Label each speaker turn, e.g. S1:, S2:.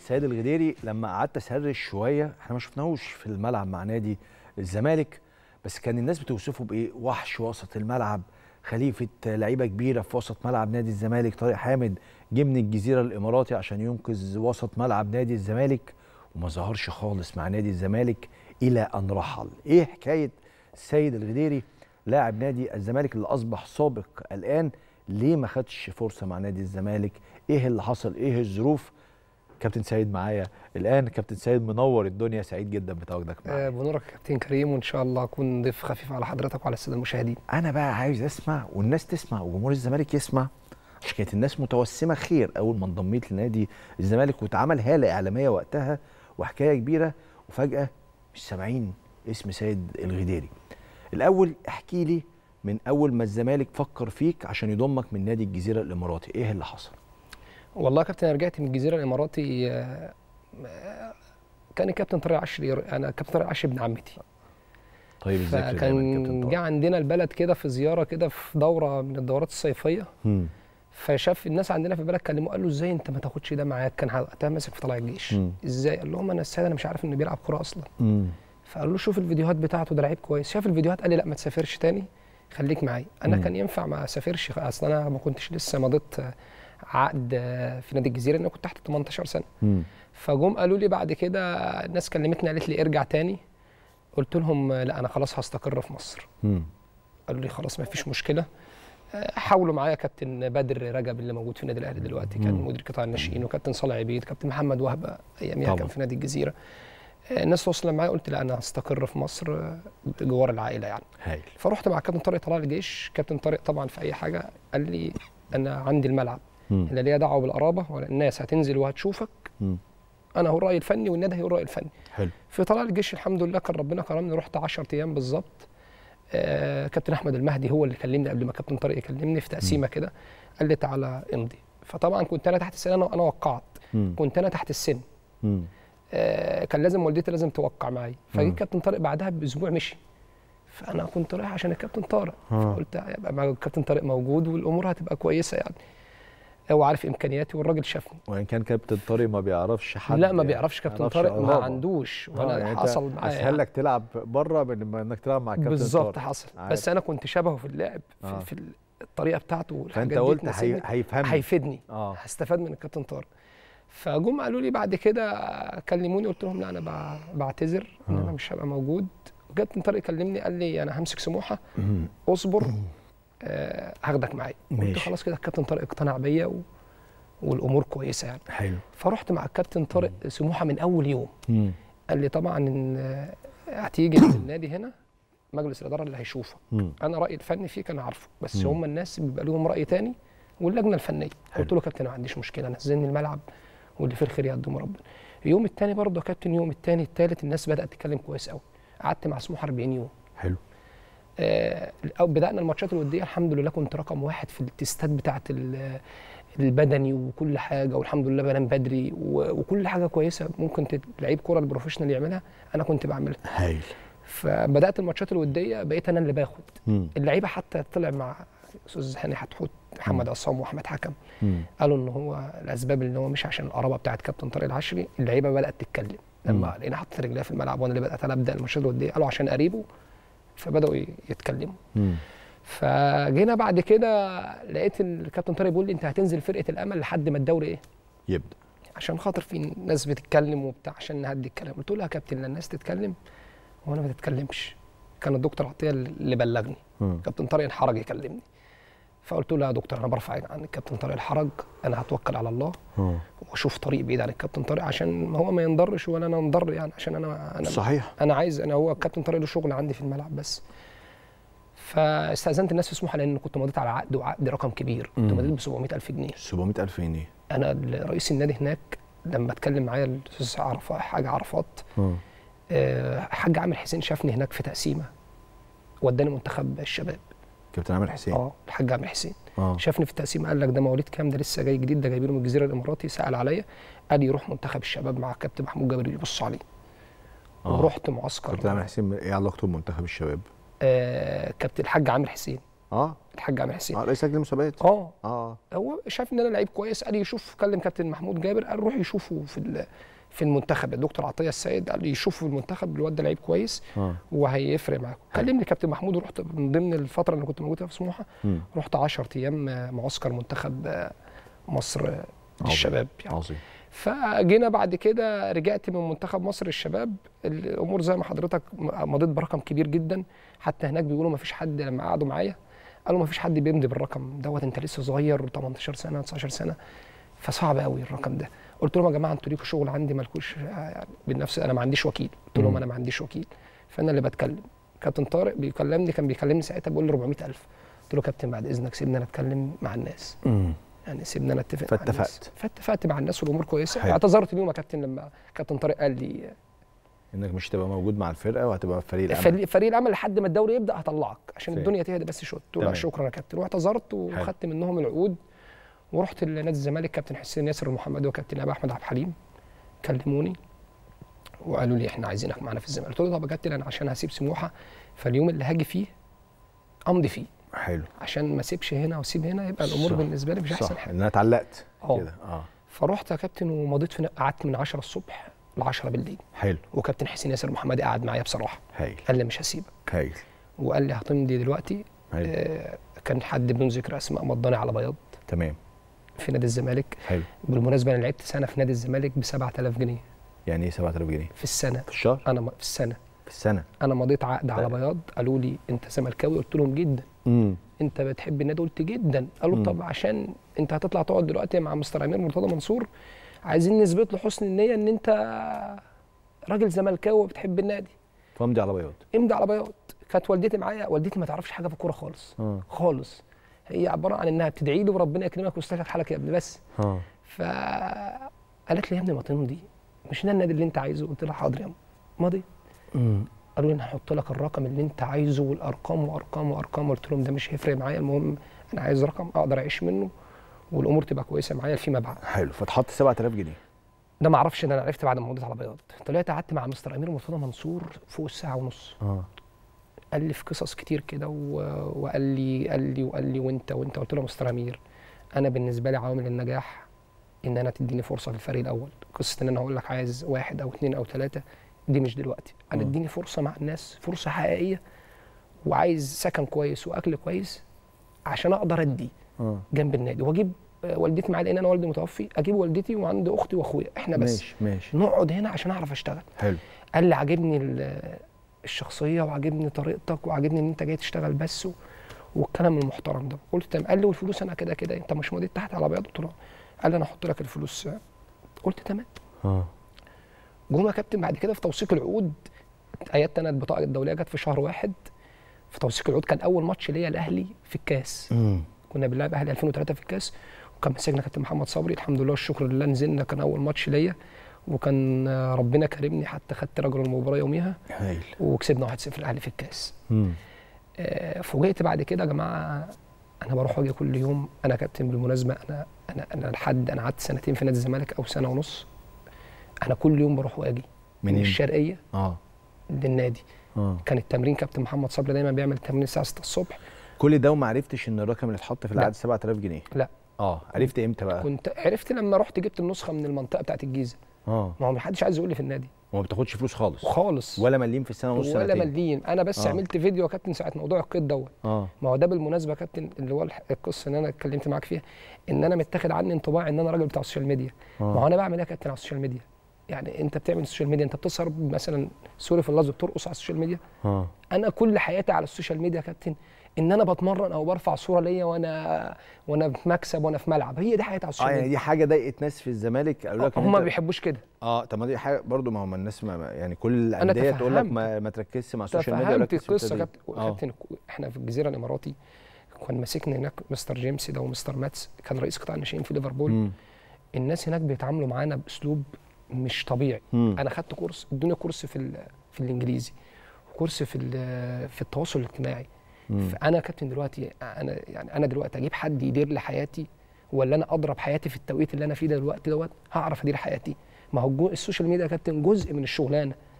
S1: سيد الغديري لما قعدت اسرش شويه احنا ما شفناهوش في الملعب مع نادي الزمالك بس كان الناس بتوصفه بايه وحش وسط الملعب خليفه لعيبه كبيره في وسط ملعب نادي الزمالك طارق حامد جه من الجزيره الاماراتي عشان ينقذ وسط ملعب نادي الزمالك وما ظهرش خالص مع نادي الزمالك الى ان رحل ايه حكايه السيد الغديري لاعب نادي الزمالك اللي اصبح سابق الان ليه ما خدش فرصه مع نادي الزمالك ايه اللي حصل ايه الظروف كابتن سيد معايا الان كابتن سيد منور الدنيا سعيد جدا بتواجدك معايا
S2: آه، بنورك يا كابتن كريم وان شاء الله اكون ضيف خفيف على حضرتك وعلى الساده المشاهدين
S1: انا بقى عايز اسمع والناس تسمع وجمهور الزمالك يسمع عشان كانت الناس متوسمه خير اول ما انضميت لنادي الزمالك واتعمل هاله اعلاميه وقتها وحكايه كبيره وفجاه مش سامعين اسم سيد الغديري الاول احكي لي من اول ما الزمالك فكر فيك عشان يضمك من نادي الجزيره الاماراتي ايه اللي حصل
S2: والله يا كابتن انا رجعت من الجزيره الاماراتي آه، آه، كان الكابتن طارق عشري انا كابتن طارق عشري ابن عمتي
S1: طيب الذكر دايما كابتن
S2: فكان
S1: طارق.
S2: جه عندنا البلد كده في زياره كده في دوره من الدورات الصيفيه
S1: مم.
S2: فشاف الناس عندنا في البلد كلموه قال له ازاي انت ما تاخدش ده معاك كان وقتها ماسك في طلائع الجيش
S1: مم.
S2: ازاي قال لهم انا السيد انا مش عارف انه بيلعب كوره اصلا
S1: مم.
S2: فقال له شوف الفيديوهات بتاعته ده لعيب كويس شاف الفيديوهات قال لي لا ما تسافرش تاني خليك معايا انا
S1: مم.
S2: كان ينفع ما اسافرش اصل انا ما كنتش لسه مضيت عقد في نادي الجزيره لان كنت تحت 18 سنه
S1: مم.
S2: فجم قالوا لي بعد كده الناس كلمتني قالت لي ارجع تاني قلت لهم لا انا خلاص هستقر في مصر
S1: مم.
S2: قالوا لي خلاص ما فيش مشكله آه، حاولوا معايا كابتن بدر رجب اللي موجود في النادي الاهلي دلوقتي كان
S1: مم.
S2: مدير قطاع الناشئين وكابتن صالح عبيد كابتن محمد وهبه اياميها
S1: طبعا.
S2: كان في نادي الجزيره آه، الناس توصل معايا قلت لا انا هستقر في مصر آه، بجوار العائله يعني
S1: هايل
S2: فرحت مع كابتن طارق طلال الجيش كابتن طارق طبعا في اي حاجه قال لي انا عندي الملعب
S1: مم.
S2: لا ليا دعوه بالقرابه ولا الناس هتنزل وهتشوفك
S1: مم.
S2: انا هو الراي الفني والنادي هو الراي الفني
S1: حلو
S2: في طلائع الجيش الحمد لله كان ربنا كرمني رحت 10 ايام بالظبط آه كابتن احمد المهدي هو اللي كلمني قبل ما كابتن طارق يكلمني في تقسيمه كده قال لي تعالى امضي فطبعا كنت انا تحت السن انا انا وقعت
S1: مم.
S2: كنت انا تحت السن
S1: مم.
S2: آه كان لازم والدتي لازم توقع معايا
S1: مم.
S2: فجيت كابتن طارق بعدها باسبوع مشي فانا كنت رايح عشان الكابتن طارق
S1: آه.
S2: فقلت يبقى مع الكابتن طارق موجود والامور هتبقى كويسه يعني هو عارف امكانياتي والراجل شافني
S1: وان كان كابتن طارق ما بيعرفش حد
S2: لا ما بيعرفش كابتن
S1: يعرفش
S2: طارق ما
S1: قرابة.
S2: عندوش
S1: آه،
S2: وانا
S1: يعني أنت
S2: حصل معايا
S1: اسهل لك تلعب بره من ما انك تلعب مع كابتن
S2: بالظبط
S1: طارق.
S2: حصل
S1: عارف.
S2: بس انا كنت شبهه في اللعب في,
S1: آه.
S2: في الطريقه بتاعته والحاجات
S1: فانت
S2: دي
S1: قلت
S2: تناسبني.
S1: هي... هيفهمني
S2: هيفيدني
S1: اه
S2: هستفاد من الكابتن طارق فجم قالوا لي بعد كده كلموني قلت لهم لا انا بع- بعتذر ان انا
S1: آه.
S2: مش هبقى موجود وكابتن طارق كلمني قال لي انا همسك سموحه
S1: مم.
S2: اصبر آه هاخدك معايا قلت
S1: ماشي.
S2: خلاص كده الكابتن طارق اقتنع بيا و... والامور كويسه يعني
S1: حلو
S2: فرحت مع الكابتن طارق سموحه من اول يوم
S1: مم.
S2: قال لي طبعا ان آه، هتيجي النادي هنا مجلس الاداره اللي هيشوفك
S1: مم.
S2: انا رايي الفني فيك انا عارفه بس
S1: مم.
S2: هم الناس بيبقى لهم راي تاني واللجنه الفنيه
S1: حلو.
S2: قلت له يا كابتن ما عنديش مشكله نزلني الملعب واللي فيه الخير يقدم ربنا اليوم الثاني برضه يا كابتن يوم الثاني الثالث الناس بدات تتكلم كويس قوي قعدت مع سموحه 40 يوم
S1: حلو
S2: آه أو بدانا الماتشات الوديه الحمد لله كنت رقم واحد في التستات بتاعه ال- البدني وكل حاجه والحمد لله بنام بدري و- وكل حاجه كويسه ممكن تت- لعيب كوره البروفيشنال يعملها انا كنت بعملها
S1: هايل
S2: فبدات الماتشات الوديه بقيت انا اللي باخد
S1: مم.
S2: اللعيبه حتى طلع مع استاذ هاني حتحوت محمد عصام واحمد حكم
S1: مم.
S2: قالوا ان هو الاسباب ان هو مش عشان القرابه بتاعت كابتن طارق العشري اللعيبه بدات تتكلم لما
S1: مم.
S2: لقينا حاطط رجليها في الملعب وانا اللي بدات انا ابدا الماتشات الوديه قالوا عشان قريبه فبداوا ي- يتكلموا
S1: مم.
S2: فجينا بعد كده لقيت إن الكابتن طارق بيقول لي انت هتنزل فرقه الامل لحد ما الدوري ايه
S1: يبدا
S2: عشان خاطر في ناس بتتكلم وبتاع عشان نهدي الكلام قلت له يا كابتن لا الناس تتكلم وانا ما تتكلمش كان الدكتور عطيه اللي بلغني
S1: مم.
S2: كابتن طارق الحرج يكلمني فقلت له لا يا دكتور انا برفع عن الكابتن طارق الحرج انا هتوكل على الله
S1: آه.
S2: واشوف طريق بعيد عن الكابتن طارق عشان هو ما ينضرش ولا انا انضر يعني عشان انا انا
S1: صحيح
S2: انا عايز انا هو الكابتن طارق له شغل عندي في الملعب بس فاستاذنت الناس في سموحه لان كنت مضيت على عقد وعقد رقم كبير كنت
S1: مم.
S2: مضيت ب 700000 جنيه
S1: 700000 جنيه
S2: انا رئيس النادي هناك لما اتكلم معايا الاستاذ عرفات حاجه عرفات
S1: اه
S2: آه، حاج عامر حسين شافني هناك في تقسيمه وداني منتخب الشباب
S1: كابتن عامر حسين
S2: اه الحاج عامر حسين
S1: اه
S2: شافني في التقسيم قال لك ده مواليد كام ده لسه جاي جديد ده جايبينه من الجزيره الاماراتي سال عليا قال يروح منتخب الشباب مع الكابتن محمود جابر يبص عليه
S1: آه.
S2: ورحت معسكر
S1: كابتن عامر حسين ايه علاقته بمنتخب الشباب
S2: آه كابتن الحاج عامر حسين
S1: اه
S2: الحاج عامر حسين
S1: اه رئيس لجنه المسابقات
S2: اه
S1: اه
S2: هو شاف ان انا لعيب كويس قال لي يشوف كلم كابتن محمود جابر قال روح يشوفه في ال- في المنتخب الدكتور عطيه السيد قال لي يشوفه في المنتخب الواد ده لعيب كويس
S1: اه
S2: وهيفرق معاكم كلمني كابتن محمود ورحت من ضمن الفتره اللي كنت موجود فيها في سموحه
S1: مم.
S2: رحت 10 ايام آه، معسكر منتخب آه، مصر آه، للشباب يعني
S1: عظيم
S2: فجينا بعد كده رجعت من منتخب مصر الشباب الامور زي ما حضرتك م- مضيت برقم كبير جدا حتى هناك بيقولوا ما فيش حد لما قعدوا معايا قالوا ما فيش حد بيمضي بالرقم دوت انت لسه صغير 18 سنه 19 سنه فصعب قوي الرقم ده قلت لهم يا جماعه انتوا ليكوا شغل عندي مالكوش يعني بالنفس انا ما عنديش وكيل قلت لهم
S1: مم.
S2: انا ما عنديش وكيل فانا اللي بتكلم كابتن طارق بيكلمني كان بيكلمني ساعتها بيقول لي 400000 قلت له كابتن بعد اذنك سيبني انا اتكلم مع الناس
S1: مم.
S2: يعني سيبني انا اتفق مع الناس.
S1: فاتفقت.
S2: فاتفقت مع الناس والامور كويسه
S1: حلو.
S2: اعتذرت اليوم يا كابتن لما كابتن طارق قال لي
S1: انك مش هتبقى موجود مع الفرقه وهتبقى في فريق العمل
S2: فريق فريق العمل لحد ما الدوري يبدا هطلعك عشان
S1: فاهم.
S2: الدنيا تهدى بس شويه قلت له لا
S1: تمام.
S2: شكرا يا كابتن واعتذرت وخدت منهم العقود ورحت لنادي الزمالك كابتن حسين ياسر المحمدي وكابتن ابي احمد عبد الحليم كلموني وقالوا لي احنا عايزينك معانا في الزمالك قلت له طب يا كابتن انا عشان هسيب سموحه فاليوم اللي هاجي فيه امضي فيه
S1: حلو
S2: عشان ما اسيبش هنا واسيب هنا يبقى الامور
S1: صح.
S2: بالنسبه لي مش احسن
S1: صح
S2: حاجه
S1: ان انا اتعلقت
S2: اه.
S1: كده اه
S2: فرحت يا كابتن ومضيت في قعدت من 10 الصبح ل 10 بالليل
S1: حلو
S2: وكابتن حسين ياسر محمدي قعد معايا بصراحه
S1: هايل
S2: قال لي مش هسيبك
S1: هايل
S2: وقال لي هتمضي دلوقتي
S1: هايل
S2: آه كان حد بدون ذكر اسماء مضاني على بياض
S1: تمام
S2: في نادي الزمالك
S1: حلو
S2: بالمناسبه انا لعبت سنه في نادي الزمالك ب 7000 جنيه
S1: يعني ايه 7000 جنيه
S2: في السنه
S1: في الشهر
S2: انا م- في السنه
S1: في السنه
S2: انا مضيت عقد على
S1: طيب.
S2: بياض قالوا لي انت زملكاوي قلت لهم جدا
S1: امم
S2: انت بتحب النادي قلت جدا قالوا
S1: مم.
S2: طب عشان انت هتطلع تقعد دلوقتي مع مستر امير مرتضى منصور عايزين نثبت له حسن النيه ان انت راجل زملكاوي وبتحب النادي
S1: فامضي على بياض
S2: امضي على بياض كانت والدتي معايا والدتي ما تعرفش حاجه في الكوره خالص
S1: اه
S2: خالص هي عباره عن انها بتدعي لي وربنا يكرمك ويصلح لك حالك يا ابني بس
S1: اه
S2: فقالت لي يا ابني ما تمضي مش ده النادي اللي انت عايزه قلت لها حاضر يا أم. ماضي
S1: امم
S2: قالوا لي انا هحط لك الرقم اللي انت عايزه والارقام وارقام وارقام قلت لهم ده مش هيفرق معايا المهم انا عايز رقم اقدر اعيش منه والامور تبقى كويسه معايا فيما بعد
S1: حلو فتحط 7000 جنيه
S2: ده ما اعرفش ان انا عرفت بعد ما مضيت على بياض طلعت قعدت مع مستر امير مرتضى منصور فوق الساعه ونص
S1: اه
S2: قال لي في قصص كتير كده و- وقال لي قال لي وقال لي وانت وانت قلت له يا مستر امير انا بالنسبه لي عوامل النجاح ان انا تديني فرصه في الفريق الاول قصه ان انا هقول لك عايز واحد او اثنين او ثلاثه دي مش دلوقتي انا
S1: مم.
S2: اديني فرصه مع الناس فرصه حقيقيه وعايز سكن كويس واكل كويس عشان اقدر ادي
S1: اه
S2: جنب النادي واجيب آه، والدتي معايا لان انا والدي متوفي اجيب والدتي وعندي اختي واخويا احنا بس
S1: ماشي ماشي
S2: نقعد هنا عشان اعرف اشتغل
S1: حلو
S2: قال لي عاجبني ال- الشخصيه وعاجبني طريقتك وعاجبني ان انت جاي تشتغل بس و... والكلام المحترم ده قلت تمام قال لي والفلوس انا كده كده انت مش ماضي تحت على بياض قلت له قال لي انا احط لك الفلوس قلت تمام
S1: اه
S2: جم يا كابتن بعد كده في توثيق العقود ايدت انا البطاقه الدوليه جت في شهر واحد في توثيق العقود كان اول ماتش ليا الاهلي في الكاس
S1: امم
S2: كنا بنلعب اهلي 2003 في الكاس وكان مسكنا كابتن محمد صبري الحمد لله والشكر لله نزلنا كان اول ماتش ليا وكان آه، ربنا كرمني حتى خدت رجل المباراه يوميها
S1: هايل
S2: وكسبنا 1-0 الاهلي في الكاس
S1: امم
S2: آه، فوجئت بعد كده يا جماعه انا بروح واجي كل يوم انا كابتن بالمناسبه انا انا انا لحد انا قعدت سنتين في نادي الزمالك او سنه ونص انا كل يوم بروح واجي من
S1: منين؟
S2: الشرقيه
S1: اه
S2: للنادي
S1: اه
S2: كان التمرين كابتن محمد صبري دايما بيعمل تمرين الساعه 6 الصبح
S1: كل ده وما عرفتش ان الرقم اللي اتحط في
S2: لا.
S1: العقد 7000 جنيه
S2: لا
S1: اه عرفت امتى بقى
S2: كنت عرفت لما رحت جبت النسخه من المنطقه بتاعت الجيزه
S1: اه
S2: ما هو محدش عايز يقول لي في النادي
S1: وما بتاخدش فلوس خالص
S2: خالص
S1: ولا مليم في السنه ونص
S2: ولا
S1: سنتين
S2: مليم انا بس
S1: آه.
S2: عملت فيديو يا كابتن ساعه موضوع القيد دوت
S1: اه
S2: ما هو ده بالمناسبه يا كابتن اللي هو الح- القصه اللي انا اتكلمت معاك فيها ان انا متاخد عني انطباع ان انا راجل بتاع السوشيال ميديا ما هو
S1: اه
S2: انا بعمل ايه يا كابتن على السوشيال ميديا يعني انت بتعمل السوشيال ميديا انت بتسهر مثلا سوري في اللفظ بترقص على السوشيال ميديا
S1: اه
S2: انا كل حياتي على السوشيال ميديا يا كابتن ان انا بتمرن او برفع صوره ليا وانا وانا في مكسب وانا في ملعب هي دي حياتي على
S1: اه
S2: السوشيال
S1: يعني
S2: ميديا
S1: دي حاجه ضايقت ناس في الزمالك قالوا لك إن
S2: هم ما
S1: أنت-
S2: بيحبوش كده
S1: اه طب ما دي حاجه برضو ما هم الناس ما ما- يعني كل الانديه تقول لك
S2: تفهمت.
S1: ما, ما تركزش مع السوشيال ميديا
S2: تفهمت
S1: وركز في
S2: القصه
S1: التدريب.
S2: كابتن
S1: اه
S2: كابتن احنا في الجزيره الاماراتي كان ماسكنا هناك مستر جيمس ده ومستر ماتس كان رئيس قطاع الناشئين في ليفربول
S1: مم.
S2: الناس هناك بيتعاملوا معانا باسلوب مش طبيعي
S1: مم.
S2: انا خدت كورس ادوني كورس في ال- في الانجليزي وكورس في ال- في التواصل الاجتماعي
S1: مم.
S2: فانا كابتن دلوقتي انا يعني انا دلوقتي اجيب حد يدير لي حياتي ولا انا اضرب حياتي في التوقيت اللي انا فيه ده دلوقتي دوت هعرف ادير حياتي ما هو الجو- السوشيال ميديا يا كابتن جزء من الشغلانه